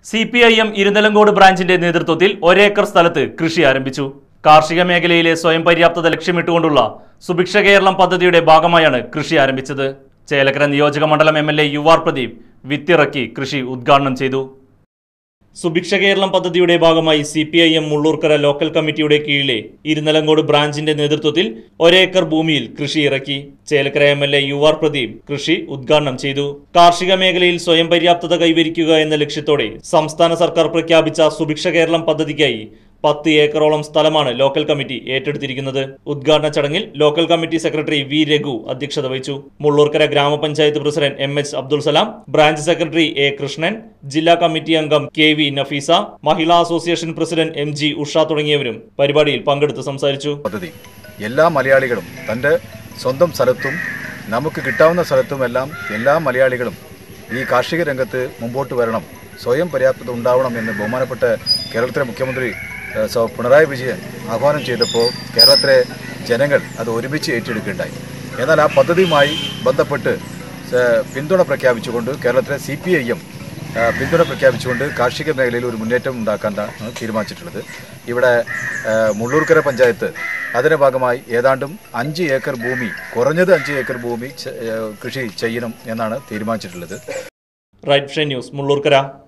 C P I M Irunilamkode ബ്രാഞ്ചിന്റെ നേതൃത്വത്തിൽ ഒരേക്കർ സ്ഥലത്ത് കൃഷി ആരംഭിച്ചു കാർഷിക മേഖലയിലെ സ്വയം പര്യാപ്തത ലക്ഷ്യമിട്ടുകൊണ്ടുള്ള സുഭിക്ഷ കേരളം പദ്ധതിയുടെ ഭാഗമായാണ് കൃഷി ആരംഭിച്ചത് ചേലക്കര നിയോജക മണ്ഡലം M L A U R Pradeep വിത്തിറക്കി കൃഷി ഉദ്ഘാടനം ചെയ്തു സുഭിക്ഷ കേരളം പദ്ധതിയുടെ ഭാഗമായി C P I M Mullurkara local കമ്മിറ്റിയുടെ കീഴിലെ ഇരുനിലങ്കോട് ബ്രാഞ്ചിന്റെ നേതൃത്വത്തിൽ ഒരേക്കർ ഭൂമിയിൽ കൃഷി ഇറക്കി Chelakkara M L A U R Pradeep കൃഷി ഉദ്ഘാടനം ചെയ്തു കാർഷിക മേഖലയിൽ സ്വയം പര്യാപ്തത കൈവരിക്കുക എന്ന ലക്ഷ്യത്തോടെ സംസ്ഥാന സർക്കാർ പ്രഖ്യാപിച്ച സുഭിക്ഷ കേരളം പദ്ധതിക്കായി പത്ത് ഏക്കറോളം സ്ഥലമാണ് ലോക്കൽ കമ്മിറ്റി ഏറ്റെടുത്തിരിക്കുന്നത് ഉദ്ഘാടന ചടങ്ങിൽ local committee secretary V Raghu അധ്യക്ഷത വഹിച്ചു മുള്ളൂർക്കര ഗ്രാമപഞ്ചായത്ത് president M H Abdul Salam branch secretary A Krishnan ജില്ലാ കമ്മിറ്റി അംഗം K V Nafeesa Mahila association president M G Usha തുടങ്ങിയവരും പരിപാടിയിൽ പങ്കെടുത്ത് സംസാരിച്ചു പദ്ധതി എല്ലാ മലയാളികളും തൻ്റെ സ്വന്തം സ്ഥലത്തും നമുക്ക് കിട്ടാവുന്ന സ്ഥലത്തുമെല്ലാം എല്ലാ മലയാളികളും ഈ കാർഷിക രംഗത്ത് മുമ്പോട്ട് വരണം സ്വയം പര്യാപ്തത ഉണ്ടാവണം എന്ന് ബഹുമാനപ്പെട്ട കേരളത്തിലെ മുഖ്യമന്ത്രി ഏഹ്, സോ പിണറായി വിജയൻ ആഹ്വാനം ചെയ്തപ്പോൾ കേരളത്തിലെ ജനങ്ങൾ അത് ഒരുമിച്ച് ഏറ്റെടുക്കുകയുണ്ടായി എന്നാൽ ആ പദ്ധതിയുമായി ബന്ധപ്പെട്ട് ഏഹ്, പിന്തുണ പ്രഖ്യാപിച്ചുകൊണ്ട് കേരളത്തിലെ സി പി ഐ എം ആ, പിന്തുണ പ്രഖ്യാപിച്ചുകൊണ്ട് കാർഷിക മേഖലയിൽ ഒരു മുന്നേറ്റം ഉണ്ടാക്കാനാണ് തീരുമാനിച്ചിട്ടുള്ളത് ഇവിടെ ആ, മുള്ളൂർക്കര പഞ്ചായത്ത് അതിന്റെ ഭാഗമായി ഏതാണ്ടും അഞ്ച് ഏക്കർ ഭൂമി കുറഞ്ഞത് അഞ്ച് ഏക്കർ ഭൂമി ചെ- ഏ, കൃഷി ചെയ്യണം എന്നാണ് തീരുമാനിച്ചിട്ടുള്ളത് റൈറ്റ് ഫ്രൈ ന്യൂസ് മുള്ളൂർക്കര